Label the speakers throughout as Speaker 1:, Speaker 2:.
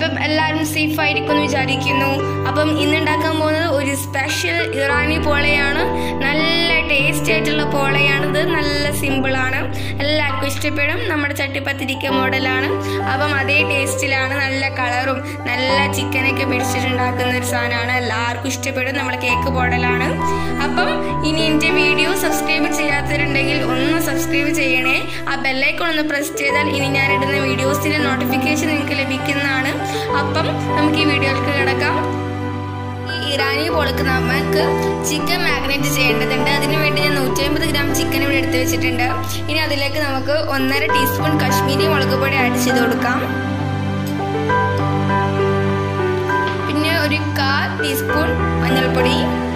Speaker 1: അപ്പം എല്ലാവരും സേഫ് ആയിരിക്കും എന്ന് വിചാരിക്കുന്നു അപ്പം ഇന്ന് ഉണ്ടാക്കാൻ പോകുന്നത് ഒരു സ്പെഷ്യൽ ഇറാനി പോളയാണ് നല്ല ടേസ്റ്റി ആയിട്ടുള്ള പോളയാണിത് നല്ല സിമ്പിളാണ് എല്ലാവർക്കും ഇഷ്ടപ്പെടും നമ്മുടെ ചട്ടിപ്പത്തിരിക്ക മോഡലാണ് അപ്പം അതേ ടേസ്റ്റിലാണ് നല്ല കളറും നല്ല ചിക്കനൊക്കെ പിടിച്ചിട്ടുണ്ടാക്കുന്ന ഒരു സാധനമാണ് എല്ലാവർക്കും ഇഷ്ടപ്പെടും നമ്മുടെ കേക്ക് മോഡലാണ് അപ്പം ഇനി എൻ്റെ വീഡിയോ സബ്സ്ക്രൈബ് ചെയ്യാത്തവരുണ്ടെങ്കിൽ ഒന്ന് സബ്സ്ക്രൈബ് ചെയ്യണേ ആ ബെല്ലൈക്കൺ ഒന്ന് പ്രസ് ചെയ്താൽ ഇനി ഞാൻ ഇടുന്ന വീഡിയോസിൻ്റെ നോട്ടിഫിക്കേഷൻ നിങ്ങൾക്ക് ലഭിക്കുന്നതാണ് അപ്പം നമുക്ക് ഈ വീഡിയോയിലേക്ക് കിടക്കാം ഈ ഇറാനി പോൾക്ക് നമുക്ക് ചിക്കൻ മാഗ്നേറ്റ് ചെയ്യേണ്ടതുണ്ട് അതിന് വേണ്ടി ഞാൻ നൂറ്റി അമ്പത് ഗ്രാം ചിക്കൻ ഇവിടെ എടുത്ത് വെച്ചിട്ടുണ്ട് ഇനി അതിലേക്ക് നമുക്ക് ഒന്നര ടീസ്പൂൺ കശ്മീരി മുളക് പൊടി ആഡ് ചെയ്ത് കൊടുക്കാം പിന്നെ ഒരു കാൽ ടീസ്പൂൺ മഞ്ഞൾപ്പൊടി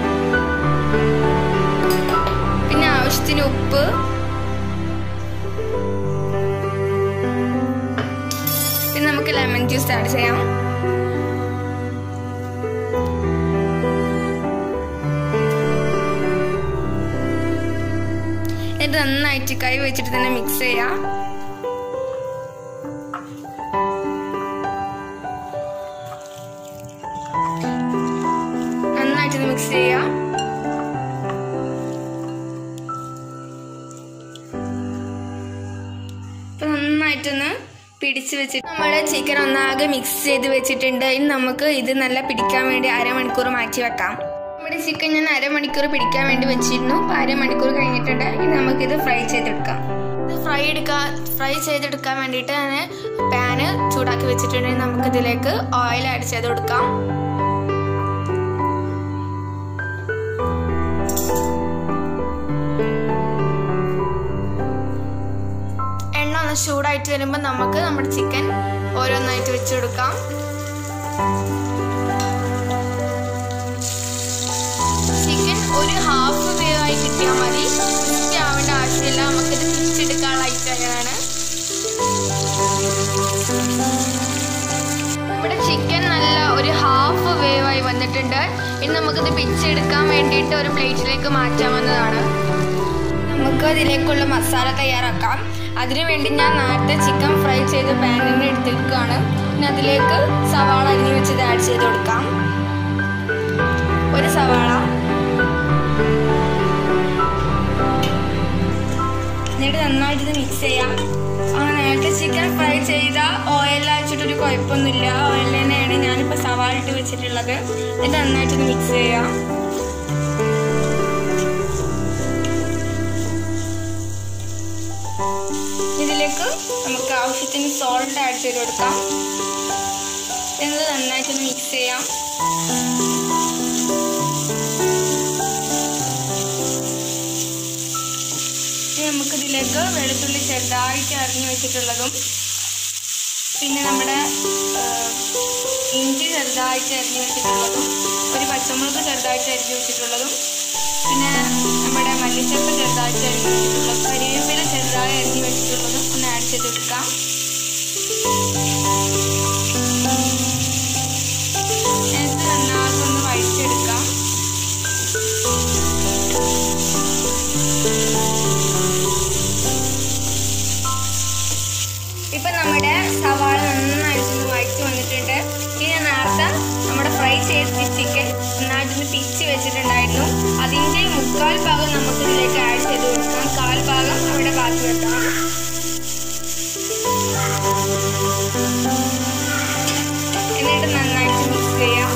Speaker 1: പിന്നെ ആവശ്യത്തിന് ഉപ്പ് പിന്നെ നമുക്ക് ലെമൺ ജ്യൂസ് ആഡ് ചെയ്യാം എന്നിട്ട് നന്നായിട്ട് കൈ വെച്ചിട്ട് തന്നെ മിക്സ് ചെയ്യാം നന്നായിട്ട് മിക്സ് ചെയ്യാം ഇപ്പൊ നന്നായിട്ടൊന്ന് പിടിച്ചു വെച്ചിട്ട് നമ്മുടെ ചിക്കൻ ഒന്നാകെ മിക്സ് ചെയ്ത് വെച്ചിട്ടുണ്ട് ഇനി നമുക്ക് ഇത് നല്ല പിടിക്കാൻ വേണ്ടി അരമണിക്കൂർ മാറ്റി വെക്കാം നമ്മുടെ ചിക്കൻ ഞാൻ അരമണിക്കൂർ പിടിക്കാൻ വേണ്ടി വെച്ചിരുന്നു അപ്പൊ അരമണിക്കൂർ കഴിഞ്ഞിട്ടുണ്ട് ഇനി നമുക്കിത് ഫ്രൈ ചെയ്തെടുക്കാം ഇത് ഫ്രൈ എടുക്കാൻ ഫ്രൈ ചെയ്തെടുക്കാൻ വേണ്ടിയിട്ട് ഞാൻ പാന് ചൂടാക്കി വെച്ചിട്ടുണ്ടെങ്കിൽ നമുക്ക് ഇതിലേക്ക് ഓയിൽ ആഡ് ചെയ്ത് കൊടുക്കാം എണ്ണ ഒന്ന് ചൂടായിട്ട് വരുമ്പോൾ നമുക്ക് നമ്മുടെ ചിക്കൻ ഓരോന്നായിട്ട് വെച്ച് കൊടുക്കാം ചിക്കൻ ഒരു ഹാഫ് വേവായി കിട്ടിയാൽ മതി ക്രിസ്പി ആവേണ്ട ആവശ്യമില്ല നമുക്കിത് തിരിച്ചെടുക്കാനുള്ള ഐറ്റമാണ് നമ്മുടെ ചിക്കൻ നല്ല ഒരു ഹാഫ് വേവായി വന്നിട്ടുണ്ട് ഇനി നമുക്കിത് പിച്ചെടുക്കാൻ വേണ്ടിയിട്ട് ഒരു പ്ലേറ്റിലേക്ക് മാറ്റാവുന്നതാണ് നമുക്ക് അതിലേക്കുള്ള മസാല തയ്യാറാക്കാം അതിനുവേണ്ടി ഞാൻ നേരത്തെ ചിക്കൻ ഫ്രൈ ചെയ്ത് പാനിൽ എടുത്തിരിക്കുകയാണ് പിന്നെ അതിലേക്ക് സവാള അരിഞ്ഞ് വെച്ചത് ആഡ് ചെയ്ത് കൊടുക്കാം ഒരു സവാള എന്നിട്ട് നന്നായിട്ട് ഇത് മിക്സ് ചെയ്യാം ആ നേരത്തെ ചിക്കൻ ഫ്രൈ ചെയ്ത ഓയിൽ അയച്ചിട്ടൊരു കുഴപ്പമൊന്നുമില്ല ഓയിൽ തന്നെയാണ് ഞാനിപ്പോൾ സവാള ഇട്ട് വെച്ചിട്ടുള്ളത് എന്നിട്ട് നന്നായിട്ട് ഇത് മിക്സ് ചെയ്യാം ഇതിലേക്ക് നമുക്ക് ആവശ്യത്തിന് സോൾട്ട് ആഡ് ചെയ്ത് കൊടുക്കാം എന്നിട്ട് നന്നായിട്ടൊന്ന് മിക്സ് ചെയ്യാം ഇനി നമുക്കിതിലേക്ക് വെളുത്തുള്ളി ചെറുതായിട്ട് അരിഞ്ഞു വെച്ചിട്ടുള്ളതും പിന്നെ നമ്മുടെ ഇഞ്ചി ചെറുതായിട്ട് അരിഞ്ഞു വെച്ചിട്ടുള്ളതും ഒരു പച്ചമുളക് ചെറുതായിട്ട് അരിഞ്ഞു വെച്ചിട്ടുള്ളതും പിന്നെ നമ്മുടെ മല്ലിച്ചപ്പ് ചെറുതായിട്ട് അരിഞ്ഞു വെച്ചിട്ടുള്ളതും കരിവേപ്പില ചെറുതായി അരിഞ്ഞു വെച്ചിട്ടുള്ളതും ഒന്ന് ആഡ് ചെയ്ത് കൊടുക്കാം എന്നിട്ട് നന്നായിട്ട് ഒന്ന് വഴിച്ചെടുക്കാം ഇപ്പൊ നമ്മുടെ സവാള നന്നായിട്ടൊന്ന് വഴറ്റി വന്നിട്ടുണ്ട് ഇനി നേരത്തെ നമ്മുടെ ഫ്രൈ ചെയ്ത ചിക്കൻ നന്നായിട്ടൊന്ന് പിച്ച് വെച്ചിട്ടുണ്ടായിരുന്നു അതിൻ്റെ മുക്കാൽ ഭാഗം നമുക്ക് ഇതിലേക്ക് ആഡ് ചെയ്ത് കൊടുക്കാം കാൽ ഭാഗം അവിടെ ബാക്കി വെക്കണം എന്നിട്ട് നന്നായിട്ട് മിക്സ് ചെയ്യാം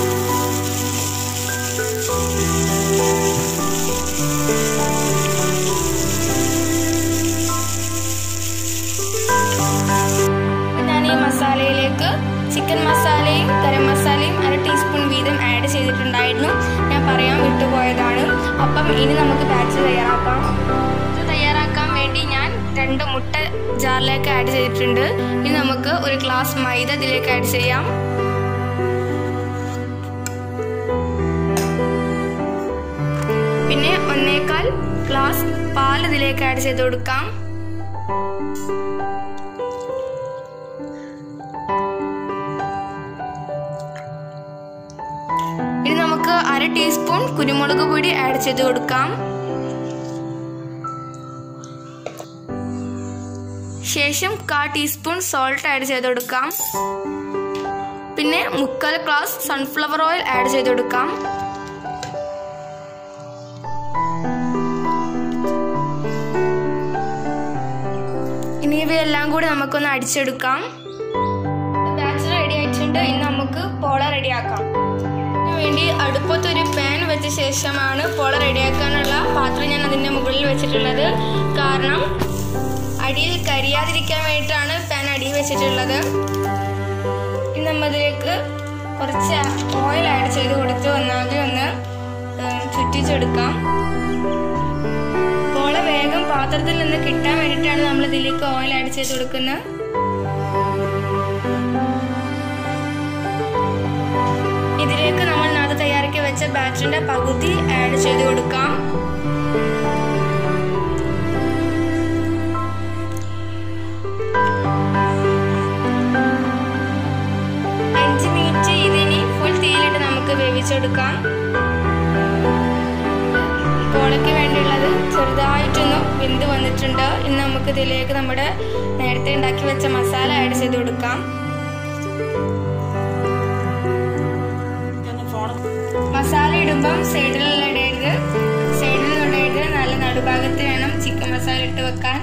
Speaker 1: ഞാൻ ഈ മസാലയിലേക്ക് ചിക്കൻ മസാലയും ഗരം മസാലയും അര ടീസ്പൂൺ വീതം ആഡ് ചെയ്തിട്ടുണ്ടായിരുന്നു ഞാൻ പറയാൻ വിട്ടുപോയതാണ് അപ്പം ഇനി നമുക്ക് ബാച്ച് തയ്യാറാക്കാം ഇത് തയ്യാറാക്കാൻ വേണ്ടി ഞാൻ രണ്ട് മുട്ട ജാറിലേക്ക് ആഡ് ചെയ്തിട്ടുണ്ട് ഇനി നമുക്ക് ഒരു ഗ്ലാസ് മൈദ ഇതിലേക്ക് ആഡ് ചെയ്യാം പിന്നെ ഒന്നേക്കാൽ ഗ്ലാസ് പാൽ ഇതിലേക്ക് ആഡ് ചെയ്ത് കൊടുക്കാം ഇനി നമുക്ക് അര ടീസ്പൂൺ കുരുമുളക് പൊടി ആഡ് ചെയ്ത് കൊടുക്കാം ശേഷം കാ ടീസ്പൂൺ സോൾട്ട് ആഡ് ചെയ്ത് കൊടുക്കാം പിന്നെ മുക്കാൽ ഗ്ലാസ് സൺഫ്ലവർ ഓയിൽ ആഡ് ചെയ്ത് കൊടുക്കാം ഇനി ഇവയെല്ലാം കൂടി നമുക്കൊന്ന് അടിച്ചെടുക്കാം ബാച്ച് റെഡി ആയിട്ടുണ്ട് ഇനി നമുക്ക് പോള റെഡിയാക്കാം അതിനു വേണ്ടി അടുപ്പത്തൊരു പാൻ വെച്ച ശേഷമാണ് പോള റെഡിയാക്കാനുള്ള പാത്രം ഞാൻ അതിൻ്റെ മുകളിൽ വെച്ചിട്ടുള്ളത് കാരണം അടിയിൽ കരിയാതിരിക്കാൻ വേണ്ടിയിട്ടാണ് പാൻ അടിയിൽ വെച്ചിട്ടുള്ളത് ഇനി നമ്മതിലേക്ക് കുറച്ച് ഓയിൽ ആഡ് ചെയ്ത് കൊടുത്ത് ഒന്നാകെ ഒന്ന് ഏഹ്, ചുറ്റിച്ചെടുക്കാം പോള വേഗം പാത്രത്തിൽ നിന്ന് കിട്ടാൻ വേണ്ടിയിട്ടാണ് നമ്മൾ ഇതിലേക്ക് ഓയിൽ ആഡ് ചെയ്ത് കൊടുക്കുന്നത് ഇതിലേക്ക് നമ്മൾ നേരത്തെ തയ്യാറാക്കി വെച്ച ബാറ്ററിന്റെ പകുതി ആഡ് ചെയ്ത് കൊടുക്കാം അഞ്ച് മിനിറ്റ് ഇതിനി ഫുൾ തീയിലിട്ട് നമുക്ക് വേവിച്ചെടുക്കാം പോളയ്ക്ക് വേണ്ടിയുള്ളത് ചെറുതായിട്ടൊന്ന് വെന്ത് വന്നിട്ടുണ്ട് ഇനി നമുക്ക് ഇതിലേക്ക് നമ്മുടെ നേരത്തെ ഉണ്ടാക്കി വെച്ച മസാല ആഡ് ചെയ്ത് കൊടുക്കാം മസാല ഇടുമ്പം സൈഡിലുള്ള ഇടരുത് സൈഡിൽ ഇടരുത് നല്ല നടുഭാഗത്ത് വേണം ചിക്കൻ മസാല ഇട്ട് വെക്കാൻ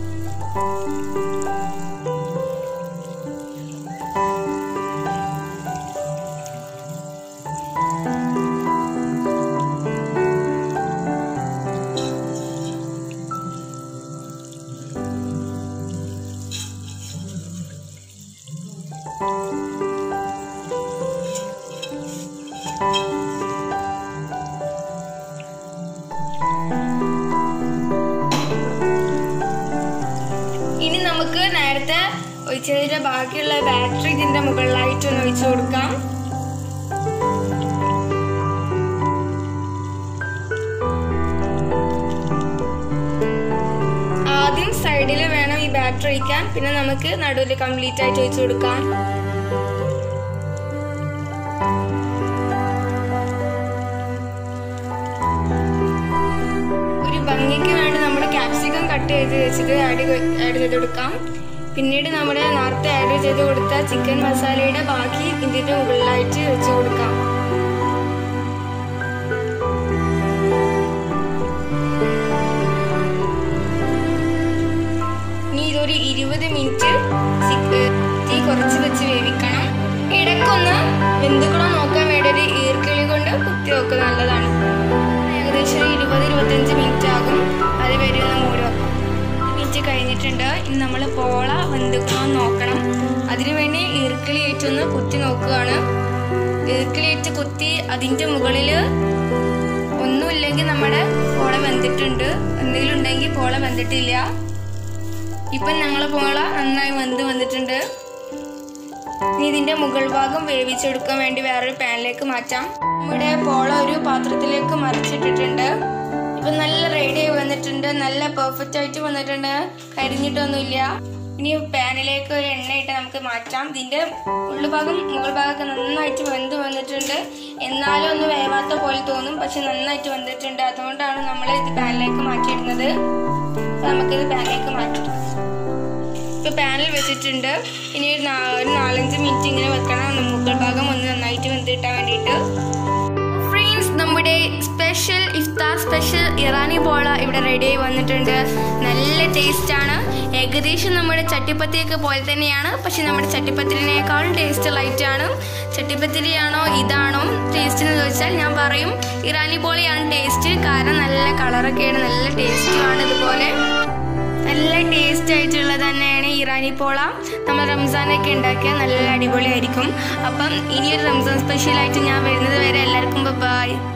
Speaker 1: ഇനി നമുക്ക് നേരത്തെ ഒഴിച്ചതിന്റെ ബാക്കിയുള്ള ബാറ്ററി ഇതിന്റെ മുകളിലായിട്ട് ഒന്ന് ഒഴിച്ചു കൊടുക്കാം ആദ്യം സൈഡിൽ വേണം ഈ ബാറ്ററി ഒഴിക്കാൻ പിന്നെ നമുക്ക് നടുവിൽ കംപ്ലീറ്റ് ആയിട്ട് ഒഴിച്ചു കൊടുക്കാം ഒരു ഭംഗിക്ക് വേണ്ടി നമ്മുടെ ക്യാപ്സിക്കം കട്ട് ചെയ്ത് വെച്ചിട്ട് ആഡ് ആഡ് ചെയ്ത് കൊടുക്കാം പിന്നീട് നമ്മുടെ നേരത്തെ ആഡ് ചെയ്ത് കൊടുത്ത ചിക്കൻ മസാലയുടെ ബാക്കി ഇതിന്റെ മുകളിലായിട്ട് വെച്ച് കൊടുക്കാം ഇനി ഇതൊരു ഇരുപത് മിനിറ്റ് തീ കുറച്ച് വെച്ച് വേവിക്കണം ഇടയ്ക്കൊന്ന് വെന്തുക്കണോ നോക്കാൻ വേണ്ടി ഒരു ഈർക്കിളി കൊണ്ട് കുത്തി വെക്കുക നല്ലതാണ് ഏകദേശം ഒരു ഇരുപത് ഇരുപത്തഞ്ച് മിനിറ്റ് ആകും അത് വരെ ഒന്ന് മൂടി വെക്കാം മിനിറ്റ് കഴിഞ്ഞിട്ടുണ്ട് ഇനി നമ്മൾ പോള വെന്തുക്കണോ നോക്കണം അതിനുവേണ്ടി ഈർക്കിളിയേറ്റൊന്ന് കുത്തി നോക്കുകയാണ് ഈർക്കിളിയേറ്റ് കുത്തി അതിൻ്റെ മുകളിൽ ഒന്നുമില്ലെങ്കിൽ നമ്മുടെ പോള വെന്തിട്ടുണ്ട് എന്തെങ്കിലും ഉണ്ടെങ്കിൽ പോള വെന്തിട്ടില്ല ഇപ്പം ഞങ്ങളെ പോള നന്നായി വെന്ത് വന്നിട്ടുണ്ട് ഇനി ഇതിന്റെ മുകൾ ഭാഗം വേവിച്ചെടുക്കാൻ വേണ്ടി വേറൊരു പാനിലേക്ക് മാറ്റാം നമ്മുടെ പോള ഒരു പാത്രത്തിലേക്ക് മറിച്ചിട്ടിട്ടുണ്ട് ഇപ്പൊ നല്ല റെഡി ആയി വന്നിട്ടുണ്ട് നല്ല പെർഫെക്റ്റ് ആയിട്ട് വന്നിട്ടുണ്ട് കരിഞ്ഞിട്ടൊന്നുമില്ല ഇനി പാനിലേക്ക് ഒരു എണ്ണ ഇട്ട് നമുക്ക് മാറ്റാം ഇതിന്റെ ഉള്ളുഭാഗം മുകൾ ഭാഗമൊക്കെ നന്നായിട്ട് വെന്ത് വന്നിട്ടുണ്ട് എന്നാലും ഒന്ന് വേവാത്ത പോലെ തോന്നും പക്ഷെ നന്നായിട്ട് വന്നിട്ടുണ്ട് അതുകൊണ്ടാണ് നമ്മൾ ഇത് പാനിലേക്ക് മാറ്റിയിടുന്നത് അപ്പൊ നമുക്കിത് പാനിലേക്ക് മാറ്റാം ഇപ്പൊ പാനിൽ വെച്ചിട്ടുണ്ട് ഇനി ഒരു നാ- ഒരു നാലഞ്ച് മിനിറ്റ് ഇങ്ങനെ വെക്കണം മുകൾ ഭാഗം ഒന്ന് നന്നായിട്ട് വെന്ത് കിട്ടാൻ വേണ്ടിയിട്ട് ഫ്രണ്ട്സ് നമ്മുടെ സ്പെഷ്യൽ ഇഫ്താർ സ്പെഷ്യൽ ഇറാനി പോള ഇവിടെ റെഡി ആയി വന്നിട്ടുണ്ട് നല്ല ടേസ്റ്റ് ആണ് ഏകദേശം നമ്മുടെ ചട്ടിപ്പത്തിയൊക്കെ പോലെ തന്നെയാണ് പക്ഷെ നമ്മുടെ ചട്ടിപ്പത്തിരിനേക്കാളും ടേസ്റ്റ് ലൈറ്റ് ആണ് ചട്ടിപ്പത്തിരിയാണോ ഇതാണോ ടേസ്റ്റ് എന്ന് ചോദിച്ചാൽ ഞാൻ പറയും ഇറാനി പോളയാണ് ടേസ്റ്റ് കാരണം നല്ല കളറൊക്കെയാണ് നല്ല ടേസ്റ്റുമാണ് ഇതുപോലെ നല്ല ടേസ്റ്റ് ആയിട്ടുള്ളത് തന്നെയാണ് ഇറാനി പോള നമ്മൾ റംസാനൊക്കെ ഉണ്ടാക്കിയാൽ നല്ല അടിപൊളിയായിരിക്കും അപ്പം ഇനിയൊരു റംസാൻ സ്പെഷ്യലായിട്ട് ഞാൻ വരുന്നത് വരെ എല്ലാവർക്കും ബൈ